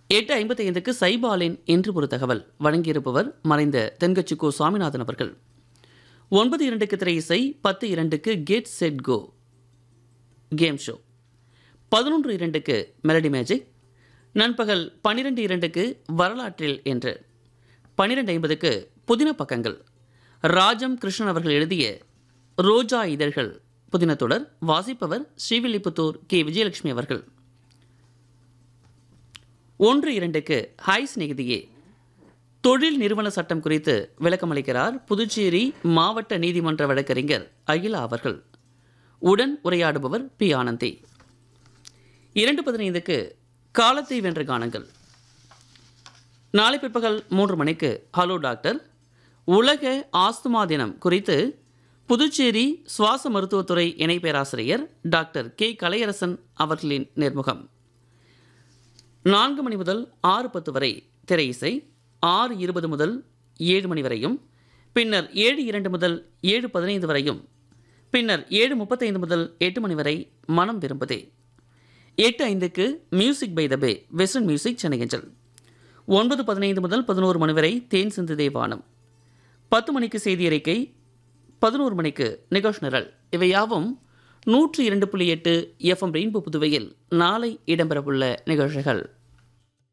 எட்டு ஐம்பத்தி ஐந்துக்கு சைபாலின் இன்று ஒரு தகவல் வழங்கியிருப்பவர் மறைந்த தென்கட்சி கோ சுவாமிநாதன் அவர்கள் ஒன்பது இரண்டுக்கு திரை இசை பத்து இரண்டுக்கு get set go game show பதினொன்று இரண்டுக்கு மெலடி மேஜிக் நண்பகல் பன்னிரெண்டு இரண்டுக்கு வரலாற்றில் என்று பன்னிரெண்டு ஐம்பதுக்கு புதின பக்கங்கள் ராஜம் கிருஷ்ணன் அவர்கள் எழுதிய ரோஜா இதழ்கள் புதின தொடர் வாசிப்பவர் ஸ்ரீவில்லிபுத்தூர் கே விஜயலட்சுமி அவர்கள் ஒன்று இரண்டுக்கு ஹாய் சிநேகிதியே தொழில் நிறுவன சட்டம் குறித்து விளக்கமளிக்கிறார் புதுச்சேரி மாவட்ட நீதிமன்ற வழக்கறிஞர் அகிலா அவர்கள் உடன் உரையாடுபவர் பி ஆனந்தி இரண்டு பதினைந்துக்கு காலத்தை வென்ற கானங்கள் நாளை பிற்பகல் மூன்று மணிக்கு ஹலோ டாக்டர் உலக ஆஸ்துமா தினம் குறித்து புதுச்சேரி சுவாச மருத்துவத்துறை இணை பேராசிரியர் டாக்டர் கே கலையரசன் அவர்களின் நேர்முகம் நான்கு மணி முதல் ஆறு பத்து வரை திரை இசை ஆறு இருபது முதல் ஏழு மணி வரையும் பின்னர் ஏழு இரண்டு முதல் ஏழு பதினைந்து வரையும் பின்னர் ஏழு முப்பத்தைந்து முதல் எட்டு மணி வரை மனம் விரும்புதே எட்டு ஐந்துக்கு music by the bay western music சென்னையஞ்சல் ஒன்பது பதினைந்து முதல் பதினோரு மணி வரை தேன் சிந்து தேவானம் பத்து மணிக்கு செய்தி அறிக்கை பதினோரு மணிக்கு நிகழ்ச்சி நிரல் இவையாவும் நூற்றி இரண்டு புள்ளி எட்டு எஃப்எம் ரெயின்போ புதுவையில் நாளை இடம்பெறவுள்ள நிகழ்ச்சிகள்